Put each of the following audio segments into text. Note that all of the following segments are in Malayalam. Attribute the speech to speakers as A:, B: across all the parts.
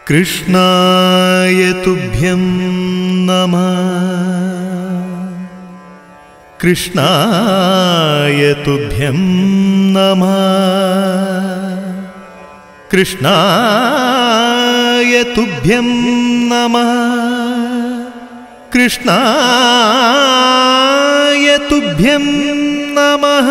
A: कृष्णाय तुभ्यं नमः कृष्णाय तुभ्यं नमः कृष्णाय तुभ्यं नमः कृष्णाय तुभ्यं नमः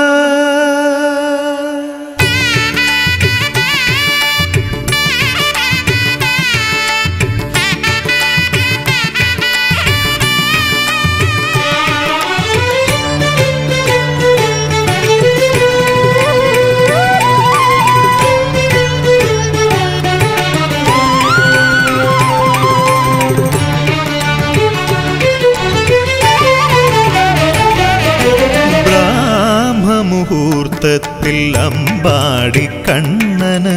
A: ബ്രാഹ്മമുഹൂർത്തത്തിൽ അമ്പാടി കണ്ണന്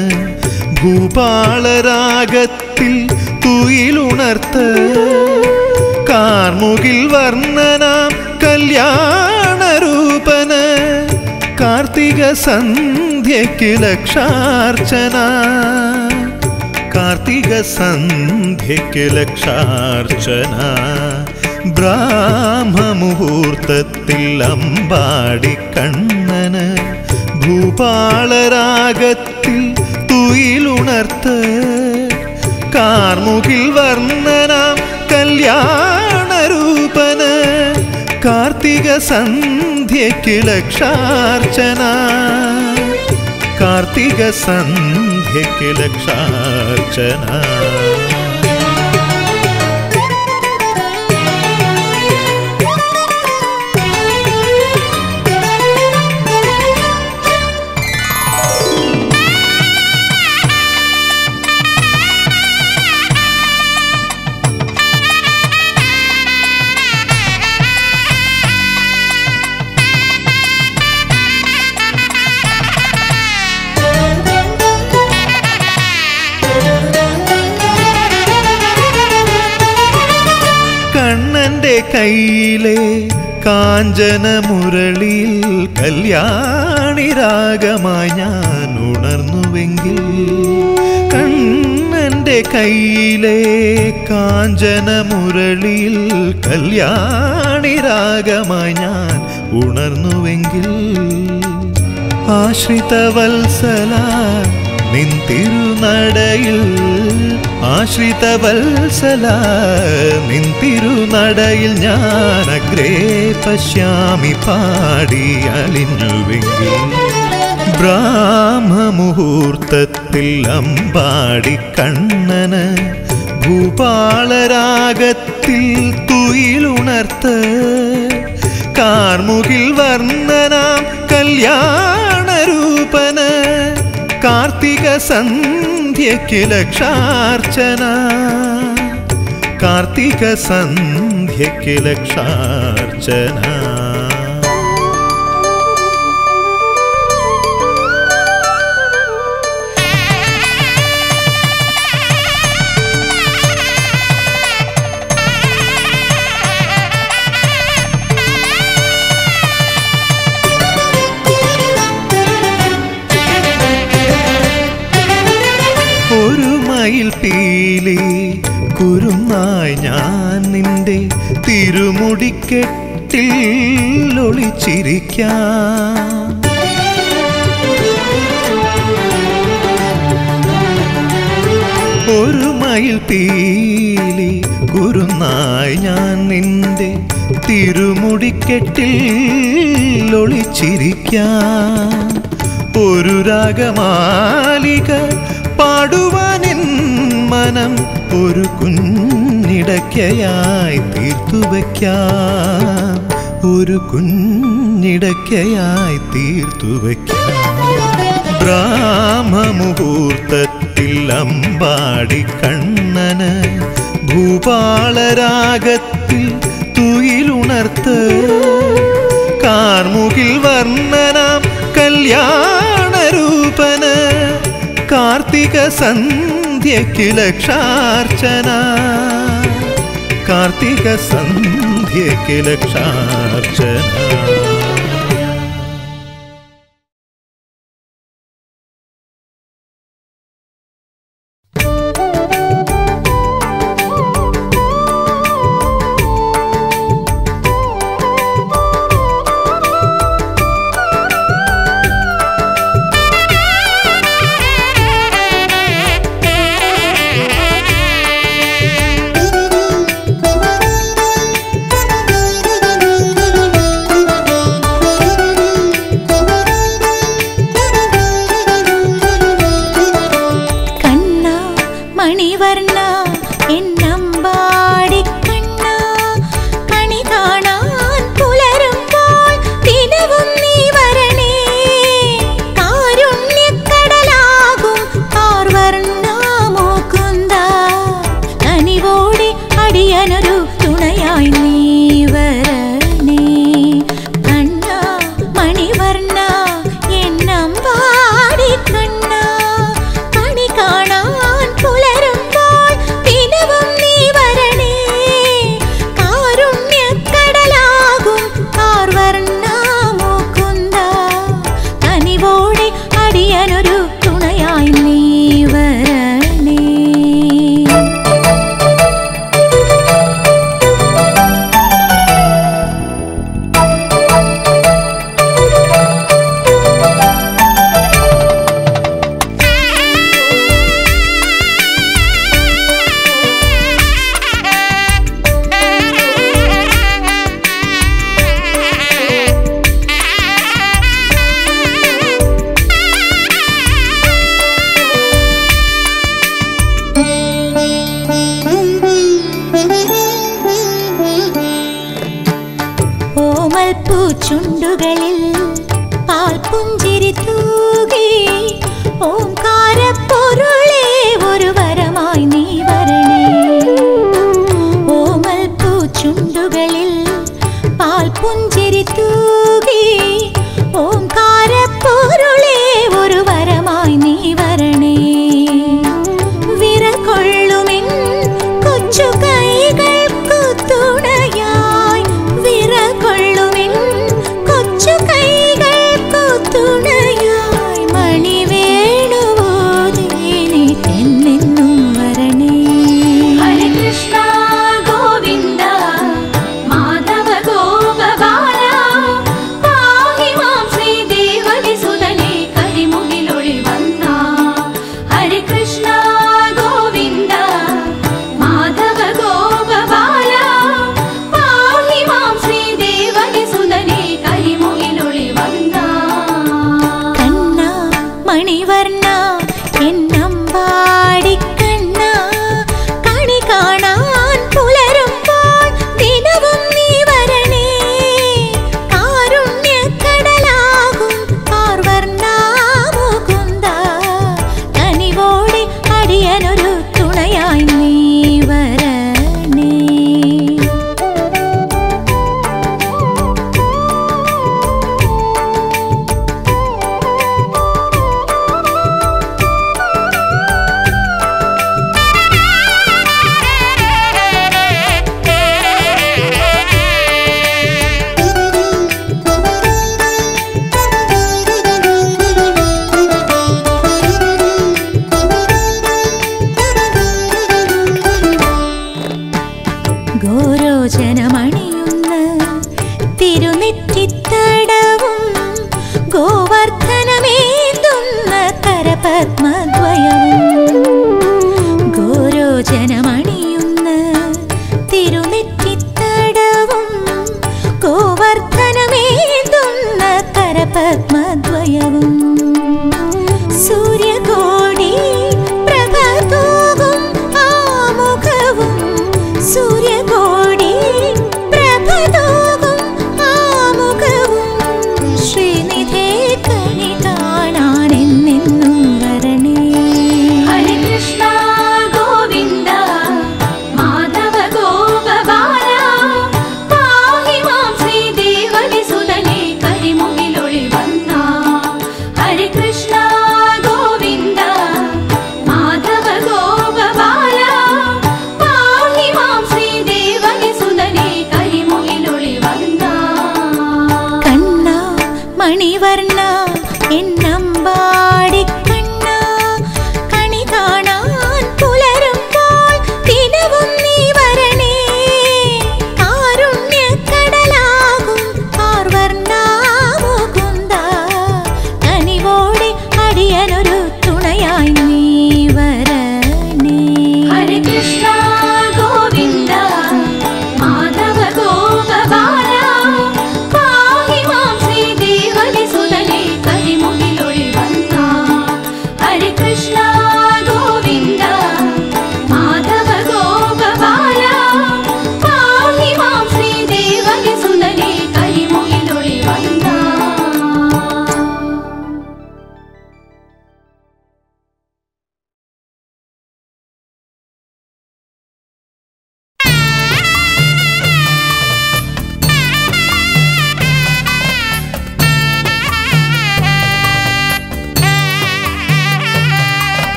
A: ഭൂപാളരാഗത്തിൽ തുയിലുണർത്ത് കാർമുകിൽ വർണ്ണനാം കല്യാണരൂപന് കാർത്തിക സന്ധ്യയ്ക്ക് ലക്ഷാർച്ചന കാർത്തിക സന്ധ്യയ്ക്ക് ലക്ഷാർച്ചന ബ്രാഹ്മമുഹൂർത്തത്തിൽ അമ്പാടി കണ്ണന് ഭൂപാളരാഗത്തിൽ തുയിലുണർത്ത് കാർമുകിൽ വർണ്ണനാം കല്യാണരൂപന് കാർത്തിക സന്ധ്യയ്ക്ക് ലക്ഷാർച്ചന കാർത്തിക സന്ധ്യയ്ക്ക് ലക്ഷാർച്ചന കണ്ണന്റെ കയ്യിലെ കാഞ്ചന മുരളിയിൽ കല്യാണി രാഗമായി ഞാൻ ഉണർന്നുവെങ്കിൽ കണ്ണന്റെ കയ്യിലെ കാഞ്ചന മുരളിയിൽ കല്യാണി രാഗമായി ഞാൻ ഉണർന്നുവെങ്കിൽ ആശ്രിതവത്സല നിൻ തിരുനടയിൽ ആശ്രിതവത്സല നിൻ തിരുനടയിൽ ഞാൻ അഗ്രേ പശ്യാമി പാടി അലിഞ്ഞുവെങ്കിൽ ബ്രാഹ്മമുഹൂർത്തത്തിൽ അമ്പാടി കണ്ണന് ഭൂപാളരാഗത്തിൽ തുയിലുണർത്ത് കാർമുകിൽ വർണ്ണനാം കല്യാണരൂപന് കാർത്തിക സന്ധ്യയ്ക്ക് ലക്ഷാർച്ചന കാർത്തിക സന്ധ്യയ്ക്ക് ലക്ഷാർച്ചന ഒരു മയിൽ പീലി കുരുന്നായി ഞാൻ നിന്റെ തിരുമുടിക്കെട്ടിൽ ഒളിച്ചിരിക്കാം ഒരു മയിൽ പീലി കുരുന്നായി ഞാൻ നിന്റെ തിരുമുടിക്കെട്ടിൽ ഒളിച്ചിരിക്കാം ഒരു രാഗമാലിക പാടുവാനിൻ മനം ഒരു കുഞ്ഞിടയ്ക്കയായി തീർത്തു വയ്ക്കാം ഒരു കുഞ്ഞിടയ്ക്കയായി തീർത്തു വയ്ക്കാം ബ്രാഹ്മമുഹൂർത്തത്തിൽ അമ്പാടി കണ്ണന് ഭൂപാളരാഗത്തിൽ തുയിലുണർത്ത് കാർമുകിൽ വർണ്ണനാം കല്യാണരൂപന് കാർത്തിക സന്ധ്യയ്ക്ക് ലക്ഷാർച്ചന കാർത്തിക സന്ധ്യയ്ക്ക് ലക്ഷാർച്ചന
B: Thank you. മണിവർണ്ണ എന്നമ്പാടി കണ്ണ കണി കാണാൻ പുലരുമ്പോൾ ദിനവും നീ വരണേ കാരുണ്യക്കടലാകും കാർവർണ്ണ മോകുന്ദ കനിവോടെ അടിയനൊരു തുണയായി നീ വരണേ കണ്ണ മണിവർണ്ണ എന്നമ്പാടി കണ്ണ കണി കാണാൻ പുലരുമ്പോൾ ദിനവും നീ വരണേ കാരുണ്യക്കടലാകും കാർവർണ്ണ മുകുന്ദ കനിവോടെ അടിയനൊരു തുണയായി നീ വരണേ ഓമൽ പൂച്ചുണ്ടുകളിൽ പാൽപുഞ്ചിരി തൂകി ഓംകാരപ്പൊരുളേ ഒരു വരമായി നീ വരണേ ഓമൽ പൂച്ചുണ്ടുകളിൽ പാൽപുഞ്ചിരി തൂകി ഓംകാരപ്പൊരുളേ ഒരു വരമായി നീ വരണേ വിറകൊള്ളുമെൻ കൊച്ചു കൈകൾക്കു തുണയായി വിറകൊള്ളുമെൻ കൊച്ചു കൈകൾക്കു തുണയായി മണിവേണുവോടെ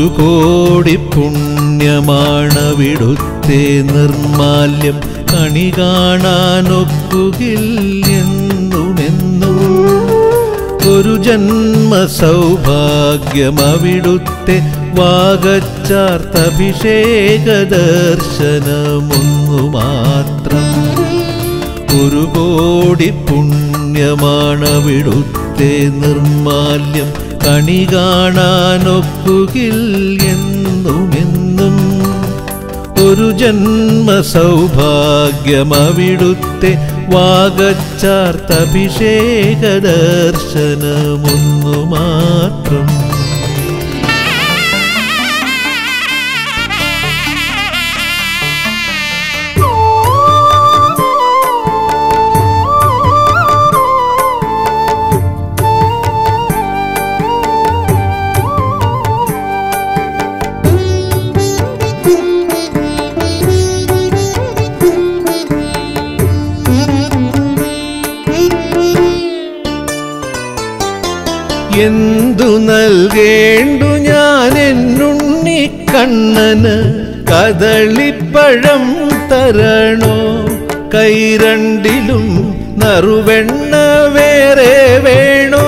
A: കോടി പുണ്യമാണവിടുത്തെ നിർമാല്യം കണി കാണാനൊക്കുകിൽ എന്നുമെന്നും ഒരു ജന്മ സൗഭാഗ്യം അവിടുത്തെ വാഗച്ചാർത്തഭിഷേക ദർശനമൊന്നു മാത്രം ഒരു കോടി പുണ്യമാണവിടുത്തെ നിർമാല്യം കണി കാണാനൊക്കുകിൽ എന്നുമെന്നും ഒരു ജന്മ സൗഭാഗ്യം അവിടുത്തെ വാഗച്ചാർത്തഭിഷേക ദർശനമൊന്നു മാത്രം എന്തു നൽകേണ്ടു ഞാൻ എന്നുണ്ണി കണ്ണന് കദളിപ്പഴം തരണോ കൈരണ്ടിലും നറുവെണ്ണ വേറെ വേണോ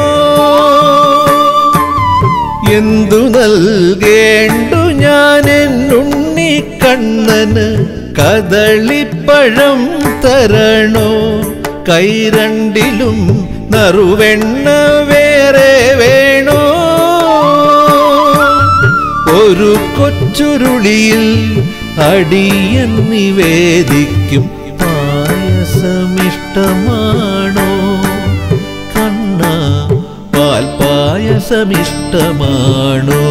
A: എന്തു നൽകേണ്ടു ഞാൻ എന്നുണ്ണി കണ്ണന് കദളിപ്പഴം തരണോ കൈരണ്ടിലും നറുവെണ്ണ വേറെ വേണോ ഒരു കൊച്ചുരുളിയിൽ അടിയൻ നിവേദിക്കും പായസമിഷ്ടമാണോ കണ്ണ പാൽ പായസമിഷ്ടമാണോ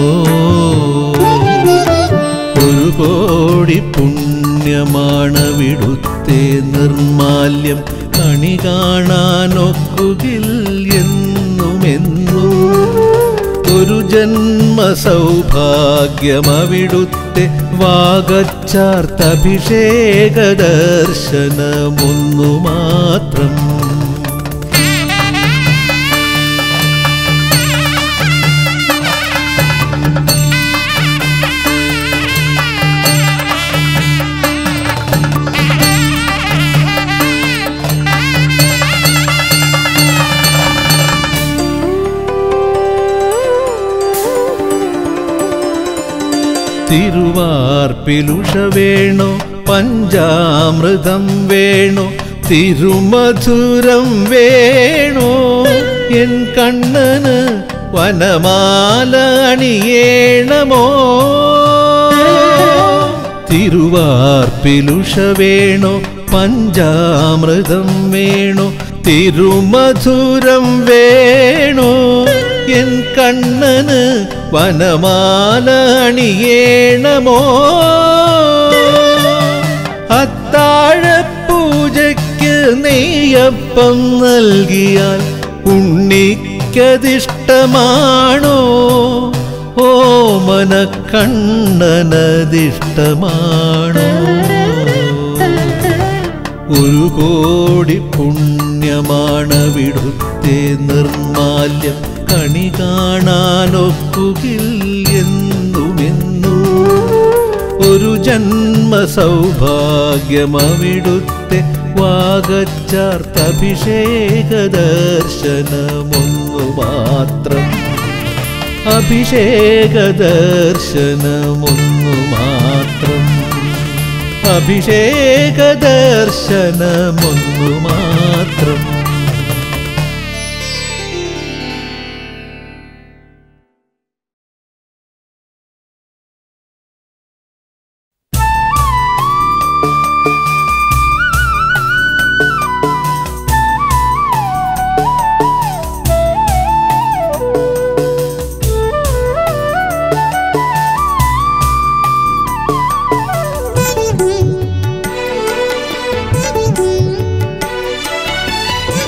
A: ഒരു കോടി പുണ്യമാണവിടുത്തെ നിർമാല്യം കണി കാണാനൊക്കുകിൽ എന്നുമെന്നും ഒരു ജന്മ സൗഭാഗ്യം അവിടുത്തെ വാഗച്ചാർത്തഭിഷേക ദർശനമൊന്നു മാത്രം തിരുവാർപ്പിലുഷ വേണോ പഞ്ചാമൃതം വേണോ തിരുമധുരം വേണോ എൻ കണ്ണന് വനമാല അണിയേണമോ തിരുവാർപ്പിലുഷ വേണോ പഞ്ചാമൃതം വേണോ തിരുമധുരം വേണോ എൻ കണ്ണന് വനമാല അണിയേണമോ അത്താഴ പൂജയ്ക്ക് നെയ്യപ്പം നൽകിയാൽ ഉണ്ണിക്കതിഷ്ടമാണോ ഓമന കണ്ണനതിഷ്ടമാണോ ഒരു കോടി പുണ്യമാണവിടുത്തെ നിർമാല്യം കണി കാണാനൊക്കുകിൽ എന്നുമെന്നും ഒരു ജന്മ സൗഭാഗ്യം അവിടുത്തെ വാഗച്ചാർത്തഭിഷേക ദർശനമൊന്നു മാത്രം അഭിഷേക ദർശനമൊന്നു മാത്രം അഭിഷേക ദർശനമൊന്നു മാത്രം
B: Thank you.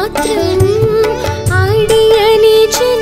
C: മാത്രം അടിയനി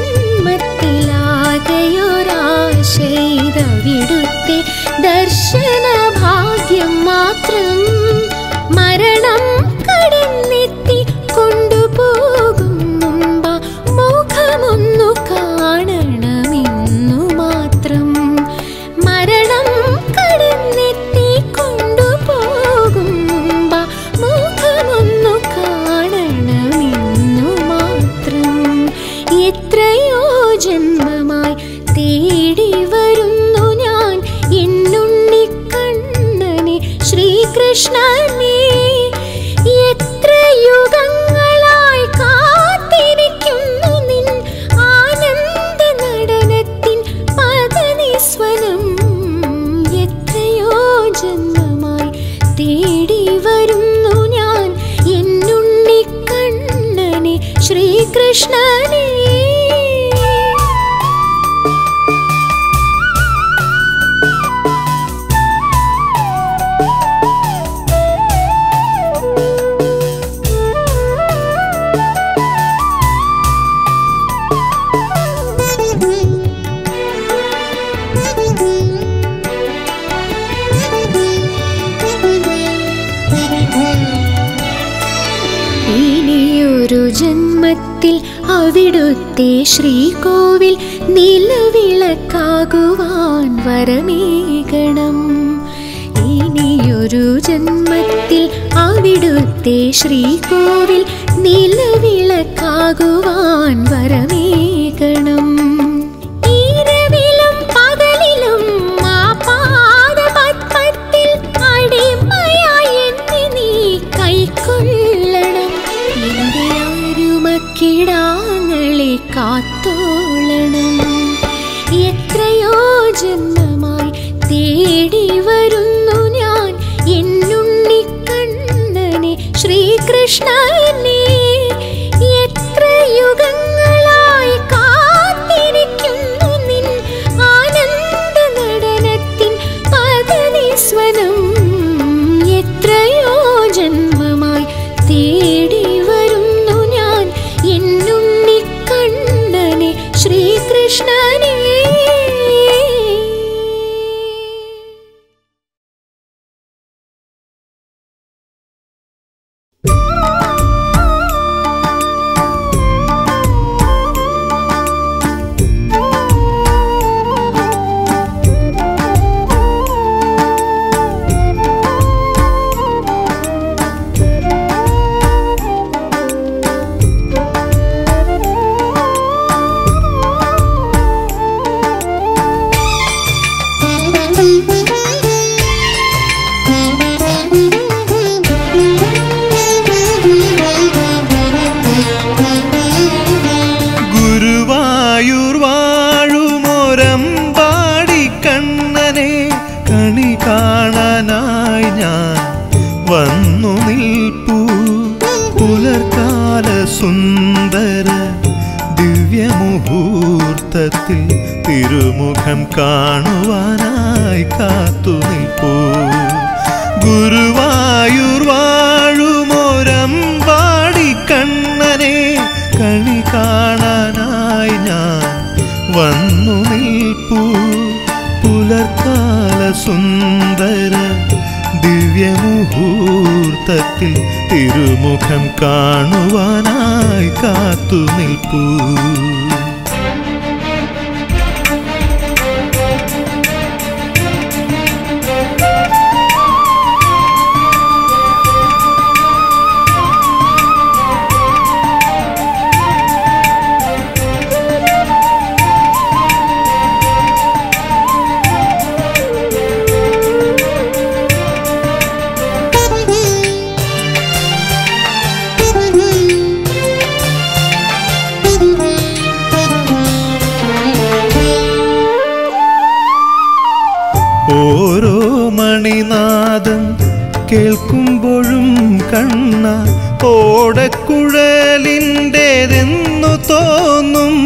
C: ജന്മത്തിലാകയൊരാശയിതവിടുത്തെ ദർശന ഭാഗ്യം മാത്രം മരണം കടന്നെത്തി കൊണ്ടുപോകും മുമ്പ മുഖമൊന്നു കാണണമെന്നു മാത്രം മരണം കടന്നെത്തി കൊണ്ടുപോകും മുമ്പ മുഖമൊന്നു കാണണമെന്നു മാത്രം എത്രയോ ജന്മമായി തേടി വരുന്നു ഞാൻ എന്നുണ്ണി കണ്ണനെ ശ്രീകൃഷ്ണനെ എത്ര യുഗങ്ങളായി കാത്തിരിക്കുന്നു നിൻ ആനന്ദ നടനത്തിൻ പദനിസ്വനം എത്രയോ ജന്മമായി തേടി വരുന്നു ഞാൻ എന്നുണ്ണി കണ്ണനെ ശ്രീകൃഷ്ണനെ ഇനിയൊരു ജന്മത്തിൽ അവിടുത്തെ ശ്രീകോവിൽ നിലവിളക്കാകുവാൻ വരമേകണം ഇനിയൊരു ജന്മത്തിൽ അവിടുത്തെ ശ്രീകോവിൽ നിലവിളക്കാകുവാൻ വരമേകണം ഈരവിലും പകലിലും ആ പാദപത്മത്തിൽ അടിമയായി എന്നെ നീ കൈക്കൊള്ളണം എന്റെ അരുമക്കിടാങ്ങളെ കാത്തോളണം എത്രയോ ജന്മമായി തേടി വരുന്നു ഞാൻ എന്നുണ്ണി കണ്ണനെ ശ്രീകൃഷ്ണനെ എത്ര യുഗങ്ങളായി കാത്തിരിക്കുന്നു നിൻ ആനന്ദ നടനത്തിൻ പദനിസ്വനം എത്രയോ ജന്മമായി തേടി വരുന്നു ഞാൻ എന്നുണ്ണി കണ്ണനെ ശ്രീകൃഷ്ണനെ
A: ഗുരുവായൂർ വാഴുമൊരമ്പാടി കണ്ണനെ കണി കാണാനായി ഞാൻ വന്നു നിൽപ്പൂ പുലർക്കാല സുന്ദര ദിവ്യമുഹൂർത്തത്തിൽ തിരുമുഖം കാണുവാനായി കാത്തു നിൽപ്പൂ ഗുരുവായൂർ വാഴുമൊരമ്പാടി കണ്ണനെ കണി കാണാനായി ഞാൻ വന്നു നിൽപ്പൂ പുലർക്കാല സുന്ദര ദിവ്യമുഹൂർത്തത്തിൽ തിരുമുഖം കാണുവാനായി കാത്തു നിൽപ്പൂ ഓരോ മണിനാദം കേൾക്കുമ്പോഴും കണ്ണ ഓടക്കുഴലിൻ്റെതെന്നു തോന്നും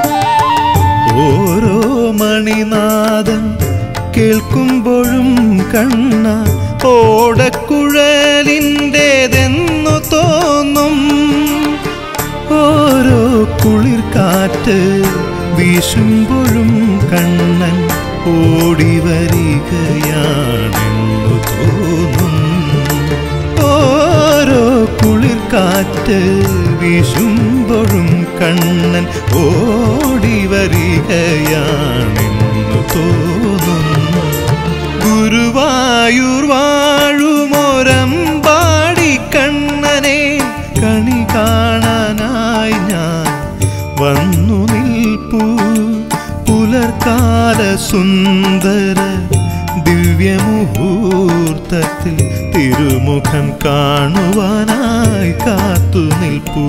A: ഓരോ മണിനാദം കേൾക്കുമ്പോഴും കണ്ണ ഓടക്കുഴലിൻ്റെതെന്നു തോന്നും ഓരോ കുളിർ കാറ്റ് വീശുമ്പോഴും കണ്ണൻ ഓടി വരികയാണെന്നു തോന്നും ഓരോ കുളിർ കാറ്റ് വീശുമ്പോഴും കണ്ണൻ ഓടി വരികയാണെന്നു തോന്നുന്നു ഗുരുവായൂർ വാഴുമൊരമ്പാടി കണ്ണനെ കണി കാണാനായി ഞാൻ വന്നു നിൽപ്പൂ പുലർക്കാല സുന്ദര ദിവ്യമുഹൂർത്തത്തിൽ തിരുമുഖം കാണുവാനായി കാത്തു നിൽപ്പൂ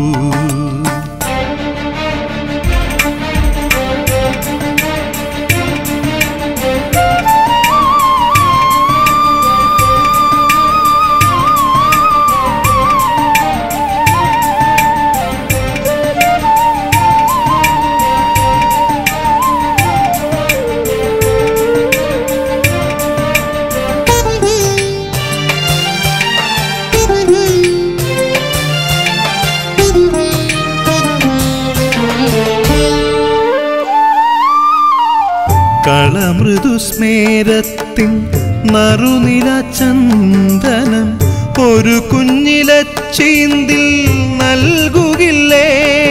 A: കളമൃദുസ്മേരത്തിൻ നറുനില ചന്ദനം ഒരു കുഞ്ഞില ചീന്തിൽ നൽകുകില്ലേ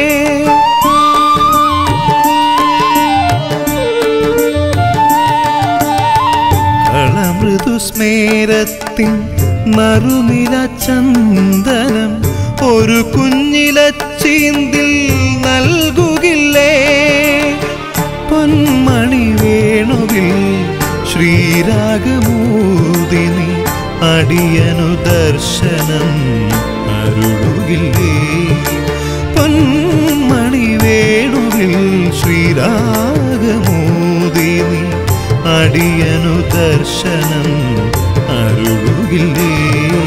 A: കളമൃദുസ്മേരത്തിൻ നറുനില ചന്ദനം ഒരു കുഞ്ഞില ചീന്തിൽ നൽകുകില്ലേ പൊന്മണി വേണുവിൽ ശ്രീരാഗമൂതിനി അടിയനു ദർശനം അരുളുകില്ലേ പൊന്മണി വേണുവിൽ ശ്രീരാഗമൂതിനി അടിയനു ദർശനം അരുളുകില്ലേ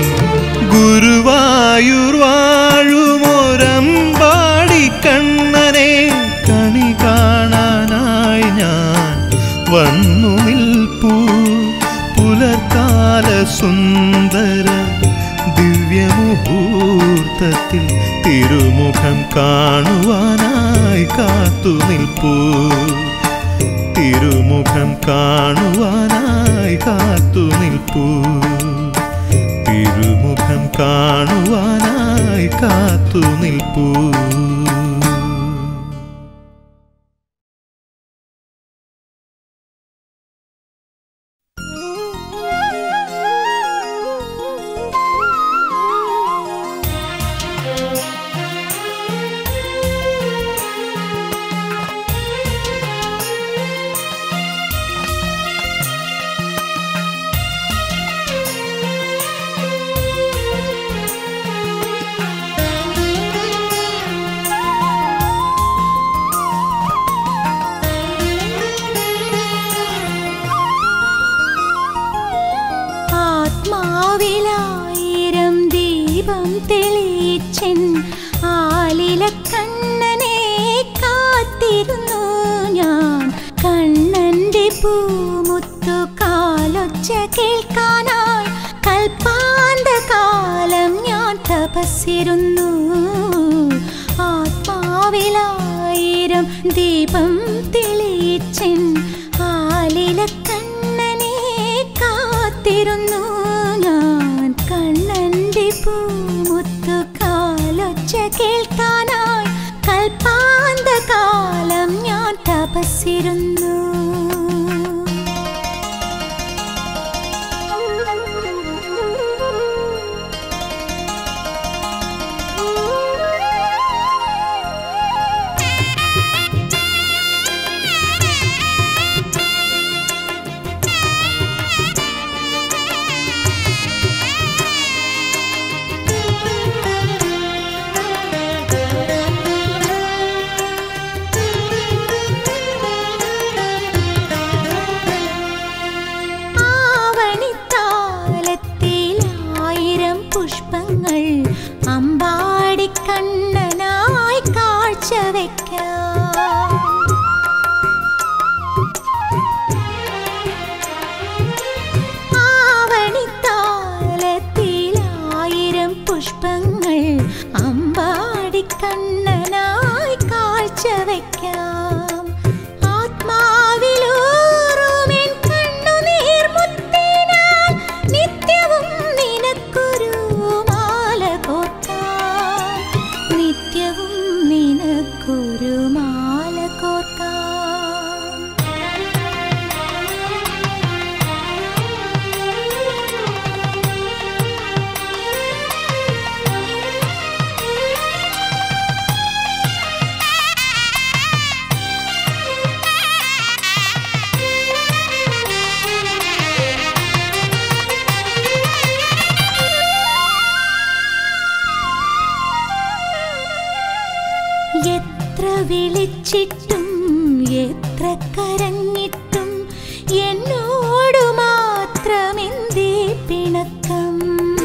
A: ഗുരുവായൂർ വാഴുമൊരമ്പാടി കണ്ണനെ കണി കാണാനായി ഞാൻ വന്നു നിൽപ്പൂ പുലർക്കാല സുന്ദര ദിവ്യമുഹൂർത്തത്തിൽ തിരുമുഖം കാണുവാനായി കാത്തു നിൽപ്പൂ തിരുമുഖം കാണുവാനായി കാത്തു നിൽപ്പൂ തിരുമുഖം കാണുവാനായി കാത്തു നിൽപ്പൂ
B: ആത്മാവിലായിരം ദീപം തെളിയിച്ചൻ ആലില കണ്ണനെ കാത്തിരുന്നു ഞാൻ കണ്ണന്റെ പൂമുത്തു കാലൊച്ച കേൾക്കാനായി കൽപ്പാന്ത കാലം ഞാൻ തപസ്സിരുന്നു ആത്മാവിലായിരം ദീപം തെളിയിച്ചൻ ആലില കണ്ണനെ കാത്തിരുന്നു ഞാൻ കണ്ണന്റെ പൂമുത്തു കാലൊച്ച കേൾക്കാനായി കൽപ്പാന്ത കാലം ഞാൻ തപസ്സിരുന്നു വിളിച്ചിട്ടും എത്ര കരഞ്ഞിട്ടും എന്നോടു മാത്രമെന്തേ പിണക്കം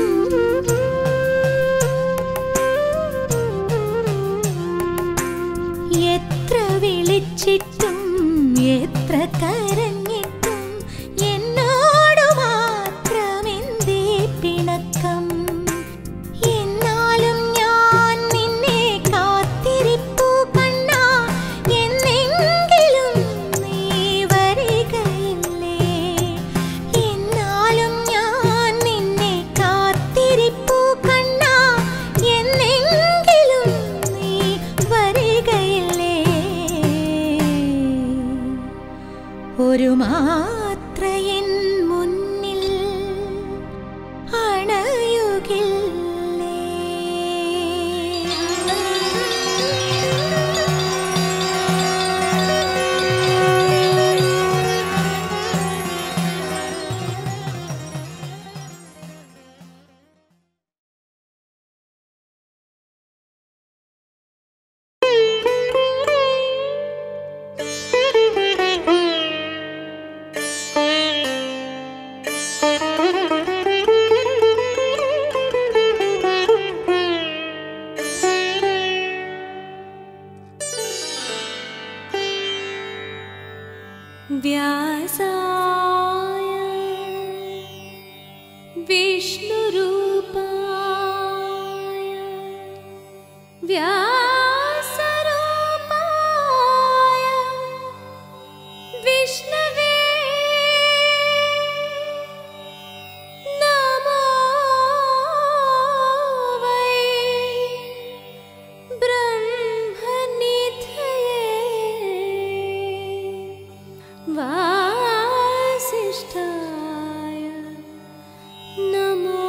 B: എത്ര വിളിച്ചിട്ടും എത്ര കരഞ്ഞിട്ടും എന്നോടു മാത്രമെന്തേ പിണക്കം എന്നാലും ഞാൻ നിന്നെ കാത്തിരിപ്പു കണ്ണാ എന്നെങ്കിലും നീ വരികയില്ലേ എന്നാലും ഞാൻ നിന്നെ കാത്തിരിപ്പു കണ്ണാ എന്നെങ്കിലും നീ വരികയില്ലേ ഒരു മാത്രയൻ മുന്നിൽ വ്യാസായ വിഷ്ണുരൂപായ വ്യാസരൂപായ വിഷ്ണവേ നമോ വൈ ब्रह्मनिधये वासिष्ठाय नमो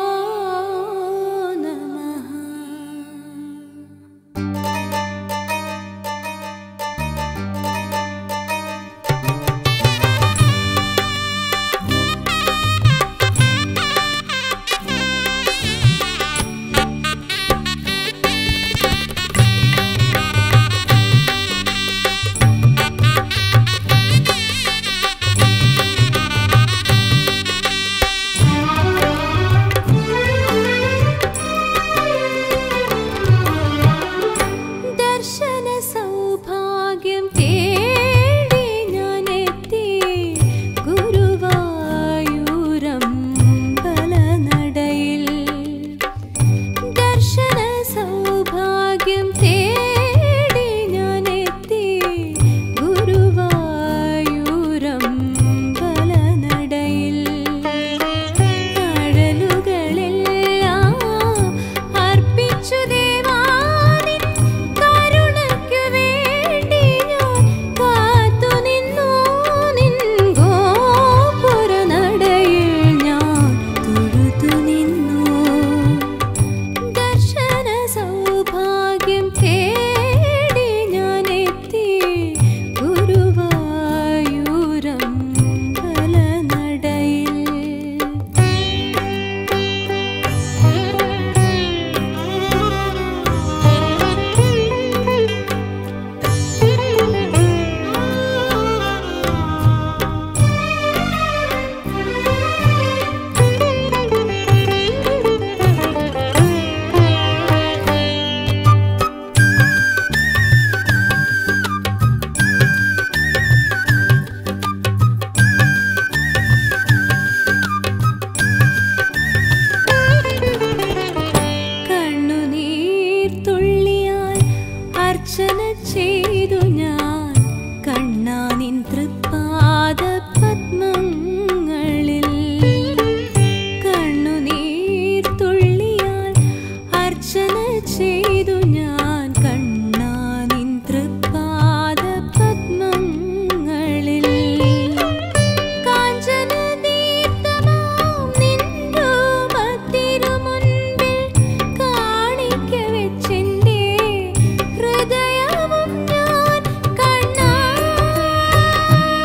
B: नमः ദർശന സൗഭാഗ്യം തേടി ഞാനെത്തി ഗുരുവായൂരമ്പലനടയിൽ ദർശന സൗഭാഗ്യം തേടി ഞാനെത്തി ഗുരുവായൂരമ്പലനടയിൽ അഴലുകളെല്ലാം അർപ്പിച്ചു ദേവാനിൻ കരുണയ്ക്കു വേണ്ടി ഞാൻ കാത്തുനിന്നു നിൻ ഗോപുരനടയിൽ ഞാൻ തൊഴുതു നിന്നു ദർശന സൗഭാഗ്യം തേടി ഞാനെത്തി ഗുരുവായൂരമ്പലനടയിൽ കണ്ണുനീർ തുള്ളിയാൽ അർച്ചന ചെയ്തു ഞാൻ കണ്ണാനിൻ തൃപ്പാദ പത്മങ്ങളിൽ കണ്ണുനീർ തുള്ളിയാൽ അർച്ചന ചെയ്തു ഞാൻ കണ്ണാനിൻ തൃപ്പാദ പത്മങ്ങളിൽ കാഞ്ചന ദീപ്തമാം നിൻ രൂപത്തിരുമുൻപിൽ കാണിക്ക വെച്ചെന്റെ ഹൃദയവും ഞാൻ കണ്ണാ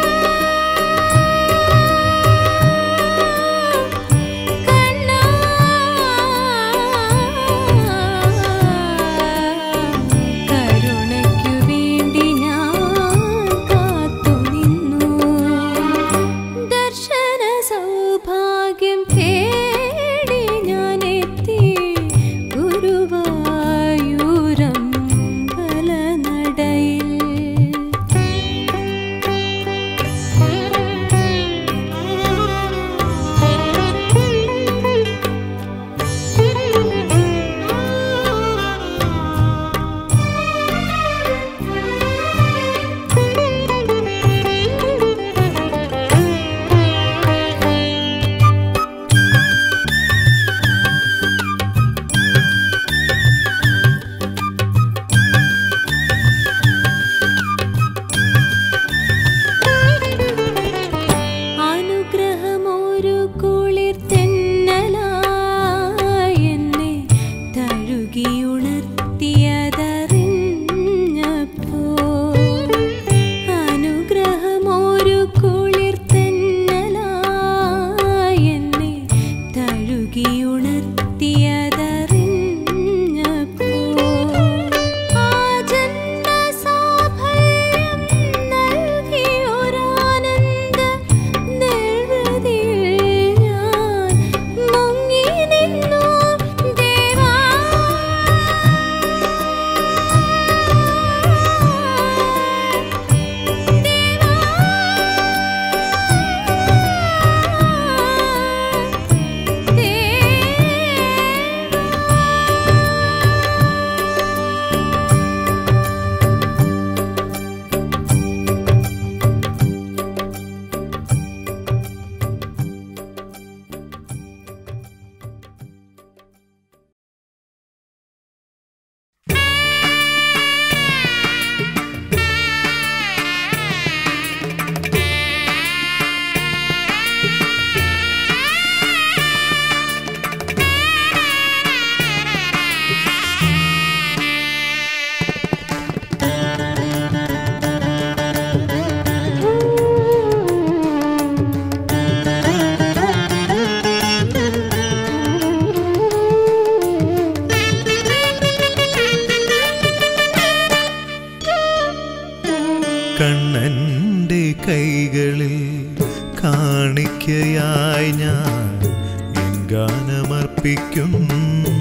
A: കൈകളിൽ കാണിക്കയായി ഞാൻ എൻ ഗാനമർപ്പിക്കുന്നു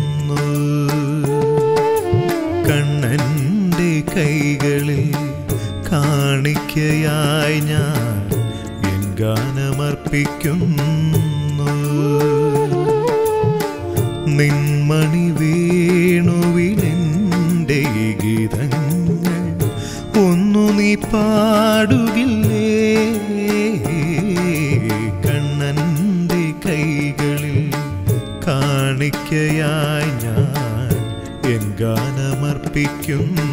A: കണ്ണൻ്റെ കൈകളിൽ കാണിക്കയായി ഞാൻ എൻ ഗാനമർപ്പിക്കുന്നു നിന്മണി വേണുവിലെൻ്റെ ഈ ഗീതങ്ങൾ ഒന്നു നീ പാടുകില്ലേ കണ്ണൻ്റെ കൈകളിൽ കാണിക്കയായി ഞാൻ എൻ ഗാനമർപ്പിക്കുന്നു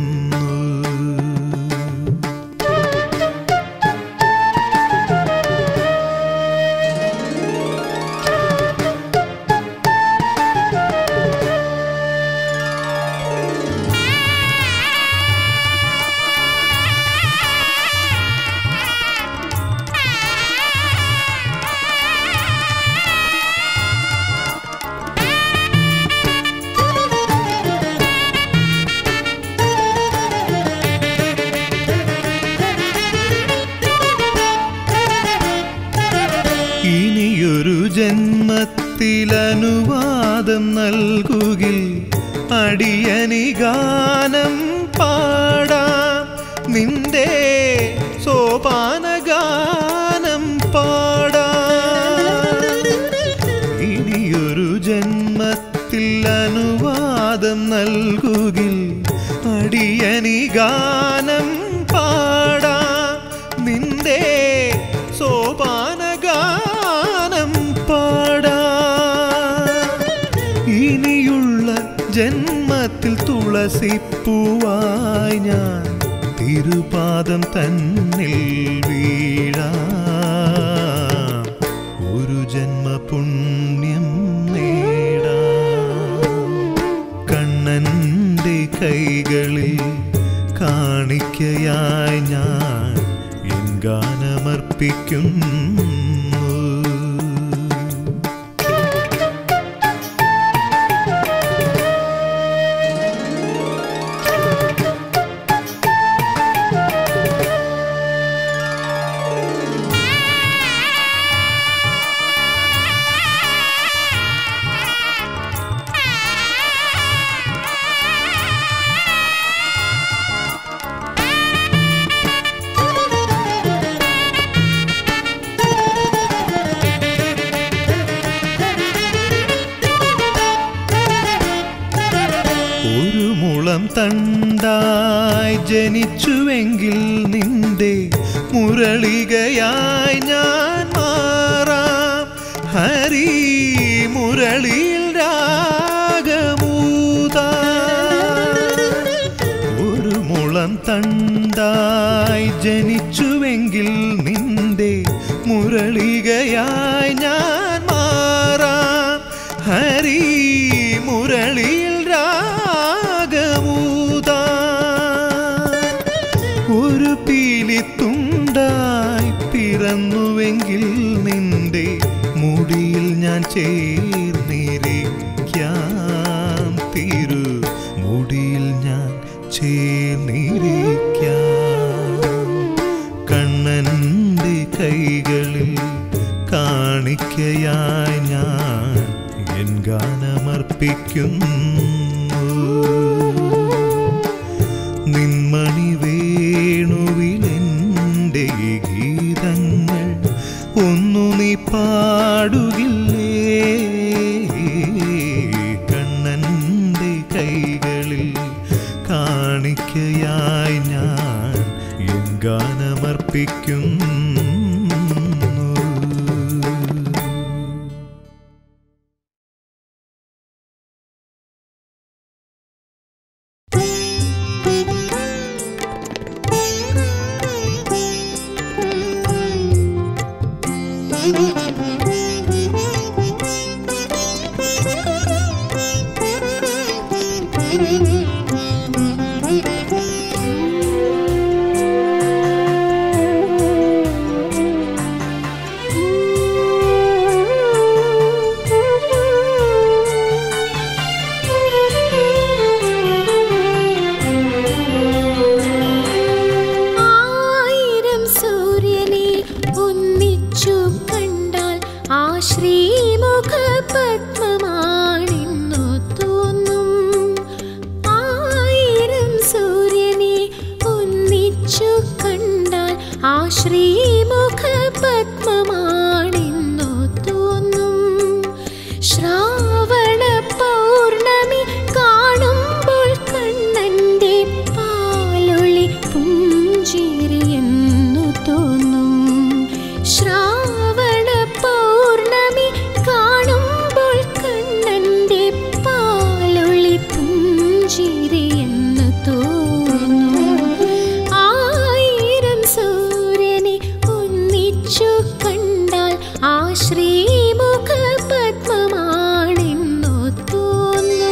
A: ഇനിയൊരു ജന്മത്തിലനുവാദം നൽകുകിൽ അടിയനി ഗാനം പാടാം നിന്റെ സോപാനഗാനം പാടാം ഇനിയൊരു ജന്മത്തിൽ അനുവാദം നൽകുകിൽ അടിയനി ഗാനം പാടാം നിന്റെ സോപാനഗാനം പാടാം ഇനിയുള്ള ജന്മത്തിൽ തുളസിപ്പൂവായി ഞാൻ തിരുപാദം തന്നിൽ വീഴാം ഒരു ജന്മപുണ്യം നേടാം കണ്ണൻ്റെ കൈകളിൽ കാണിക്കയായി ഞാൻ എൻ ഗാനമർപ്പിക്കുന്നു ഒരു മുളം തണ്ടായി ജനിച്ചുവെങ്കിൽ നിന്റെ മുരളികയായി ഞാൻ മാറാം ഹരി മുരളിയിൽ രാഗമൂതാ ഒരു മുളം തണ്ടായി ജനിച്ചുവെങ്കിൽ നിന്റെ മുരളികയായി ഞാൻ മാറാം ഹരി മുരളിയിൽ രാഗമൂതാ ഒരു പീലിത്തുണ്ടായി പിറന്നുവെങ്കിൽ നിന്റെ മുടിയിൽ ഞാൻ ചേർന്നിരിക്കാം തിരു മുടിയിൽ ഞാൻ ചേർന്നിരിക്കാം കണ്ണൻ്റെ കൈകളിൽ കാണിക്കയായി ഞാൻ എൻ ഗാനമർപ്പിക്കുന്നു നിന്മണി വേണുവിലെൻ്റെ ഈ ഗീതങ്ങൾ ഒന്നു നീ പാടുകില്ലേ കണ്ണൻ്റെ കൈകളിൽ കാണിക്കയായി ഞാൻ എൻ ഗാനമർപ്പിക്കുന്നു
C: ആയിരം സൂര്യ ഒന്നിച്ചു കണ്ടാൽ ആ ശ്രീമുഖ പത്മമാണെന്നു തോന്നും ആയിരം സൂര്യനെ ഒന്നിച്ചു കണ്ടാൽ ആ ശ്രീമുഖ പത്മമാണെന്നു തോന്നും ശ്രാവണ പൗർണമി കാണുമ്പോൾ കണ്ണന്റെ പാലൊളി പുഞ്ചിരിയെന്നു തോന്നും ശ്രാവണ പൗർണമി കാണുമ്പോൾ കണ്ണന്റെ പാലൊളി പുഞ്ചിരിയെന്നു തോന്നും ആയിരം സൂര്യനെ ഒന്നിച്ചു കണ്ടാൽ ആ ശ്രീമുഖ പത്മമാണെന്നു തോന്നും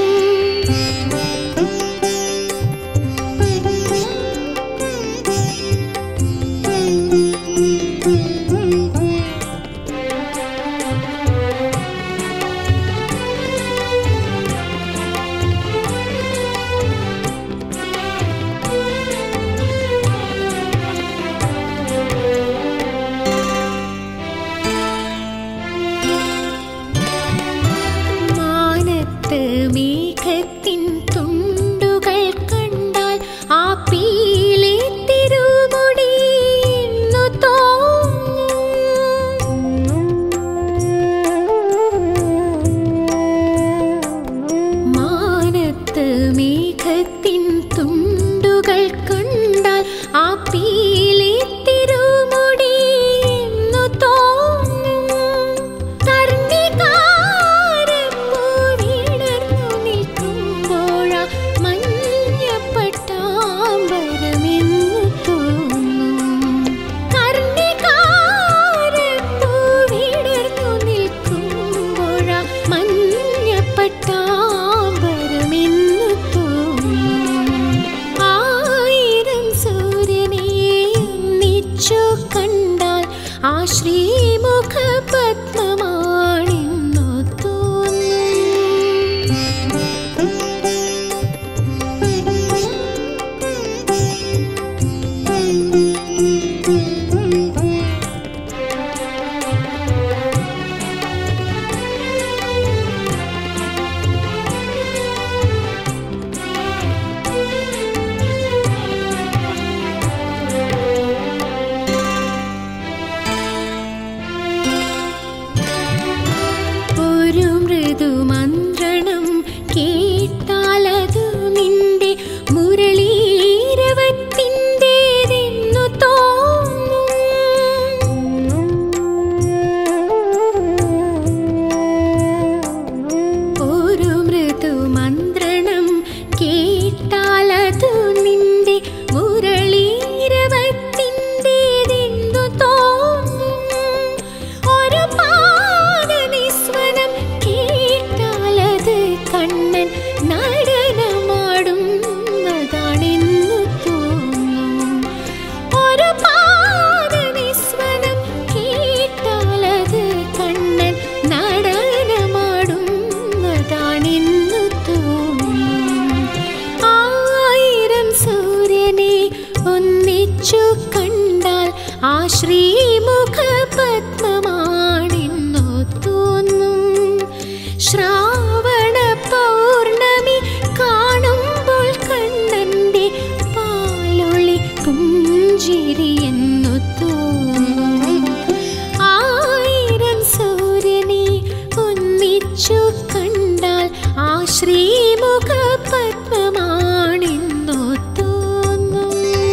C: മാനത്ത് മേഘത്തിൻ തുണ്ടുകൾ കണ്ടാൽ ആ പീലി തിരുമുടി എന്നു തോന്നും മാനത്ത് മേഘത്തിൻ തുണ്ടുകൾ കണ്ടാൽ ആ പീലി തിരുമുടി എന്നു തോന്നും കർണികാരപ്പൂവിടർന്നു നിൽക്കുമ്പോഴാ മഞ്ഞപ്പട്ടാമ്പരമെന്നു തോന്നും കർണികാരപ്പൂവിടർന്നു നിൽക്കുമ്പോഴാ മഞ്ഞപ്പട്ടാമ്പരമെന്നു തോന്നും ആയിരം സൂര്യനെ ഒന്നിച്ചു കണ്ടാൽ ആ ശ്രീമുഖ പത്മമാണെന്നു തോന്നും ഒരു മൃദുമന്ത്രണം കേട്ടാലതു നിന്റെ മുരളീരവത്തിൻ്റെതെന്നു തോന്നും ഒരു മൃദുമന്ത്രണം കേട്ടാലതു നിന്റെ മുരളീരവത്തിൻ്റെതെന്നു തോന്നും ഒരു പാദനിസ്വനം കേട്ടാലത് കണ്ണൻ നടനമാടുന്നതാണെന്നു തോന്നും ഒരു പാദനിസ്വനം കേട്ടാലത് കണ്ണൻ നടനമാടുന്നതാണെന്നു തോന്നും ആയിരം സൂര്യനെ ഒന്നിച്ചു കണ്ടാൽ ആ ശ്രീമുഖ പത്മമാണെന്നു തോന്നും ശ്രാവണ പൗർണമി കാണുമ്പോൾ കണ്ണന്റെ പാലൊളി പുഞ്ചിരിയെന്നു തോന്നും ആയിരം സൂര്യനെ ഒന്നിച്ചു കണ്ടാൽ ആ ശ്രീമുഖ പത്മമാണെന്നു തോന്നും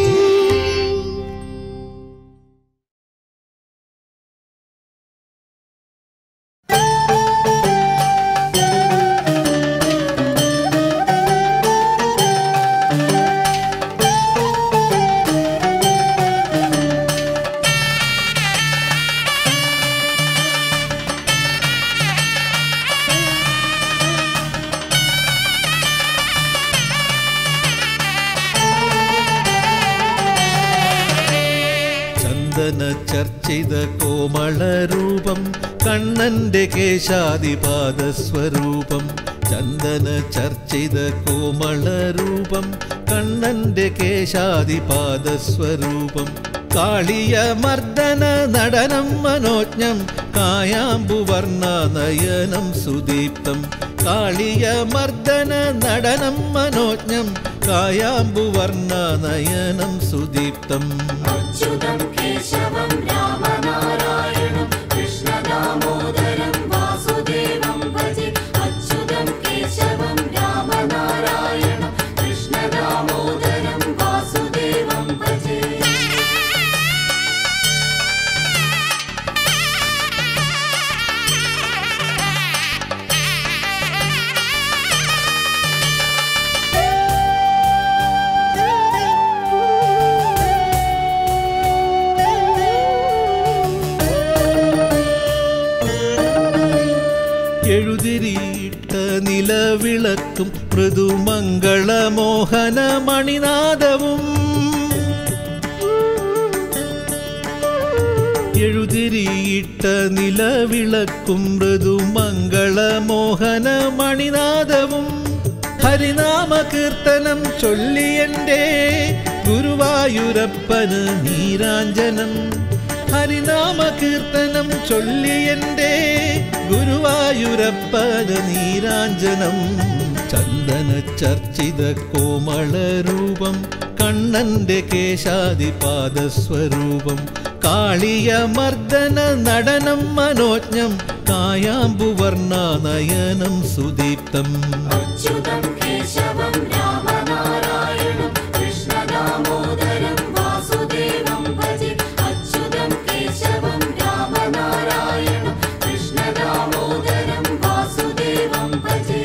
A: ചന്ദന ചർച്ചിത കോമളരൂപം കണ്ണന്റെ കേശാദിപാദസ്വരൂപം ചന്ദന ചർച്ചിത കോമളരൂപം കണ്ണന്റെ കേശാദിപാദസ്വരൂപം കാളിയ മർദ്ദന നടനം മനോജ്ഞം കായാമ്പുവർണ്ണ നയനം സുദീപ്തം കാളിയ മർദ്ദന നടനം മനോജ്ഞം കായാമ്പുവർണ്ണ നയനം സുദീപ്തം
D: അച്യുതം കേശവം രാമനാരായണം കൃഷ്ണദാമോദരം വാസുദേവം ഭജെ അച്യുതം കേശവം രാമനാരായണം കൃഷ്ണദാമോദരം വാസുദേവം ഭജെ
A: എഴുതിരിയിട്ട നിലവിളക്കും മൃദുമംഗളമോഹന മണിനാദവും എഴുതിരിയിട്ട നിലവിളക്കും മൃദുമംഗളമോഹന മണിനാദവും ഹരിനാമ കീർത്തനം ചൊല്ലിയൻ്റെ ഗുരുവായൂരപ്പന് നീരാഞ്ജനം ഹരിനാമ കീർത്തനം ചൊല്ലിയൻ്റെ ഗുരുവായൂരപ്പന് നീരാഞ്ജനം ചന്ദന ചർച്ചിത കോമളരൂപം കണ്ണന്റെ കേശാദിപാദസ്വരൂപം കാളിയ മർദ്ദന നടനം മനോജ്ഞം കായാമ്പുവർണ്ണ നയനം സുദീപ്തം
D: അച്യുതം കേശവം രാമനാരായണം കൃഷ്ണദാമോദരം വാസുദേവം ഭജെ അച്യുതം കേശവം രാമനാരായണം കൃഷ്ണദാമോദരം വാസുദേവം ഭജെ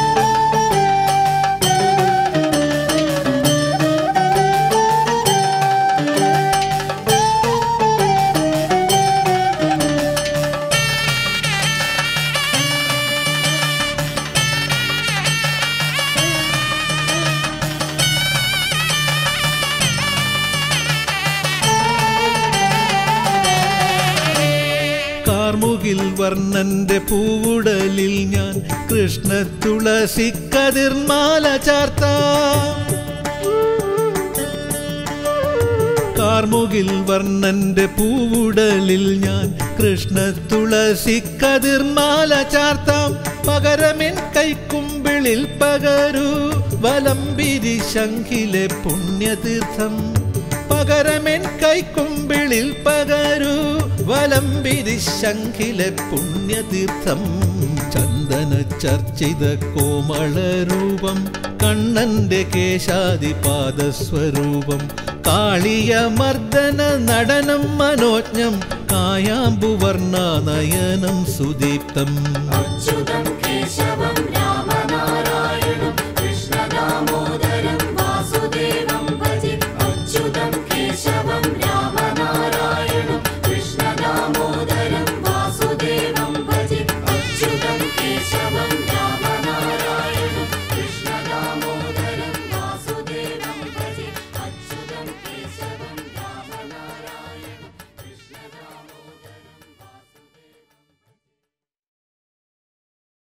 A: കാർമുകിൽ വർണ്ണന്റെ പൂവുടലിൽ ഞാൻ കൃഷ്ണ തുളസി കതിർമാല ചാർത്താം കാർമുകിൽ വർണ്ണന്റെ പൂവുടലിൽ ഞാൻ കൃഷ്ണ തുളസി കതിർമാല ചാർത്താം പകരമെൻ കൈക്കുമ്പിളിൽ പകരൂ വലംബിരി ശംഖിലെ പുണ്യതീർത്ഥം പകരമെൻ കൈക്കുമ്പിളിൽ പകരൂ വലംബിരി ശംഖിലെ പുണ്യതീർത്ഥം ചന്ദന ചർച്ചിത കോമളരൂപം കണ്ണന്റെ കേശാദിപാദസ്വരൂപം കാളിയ മർദ്ദന നടനം മനോജ്ഞം കായാമ്പുവർണ്ണ നയനം സുദീപ്തം
D: അച്യുതം കേശവം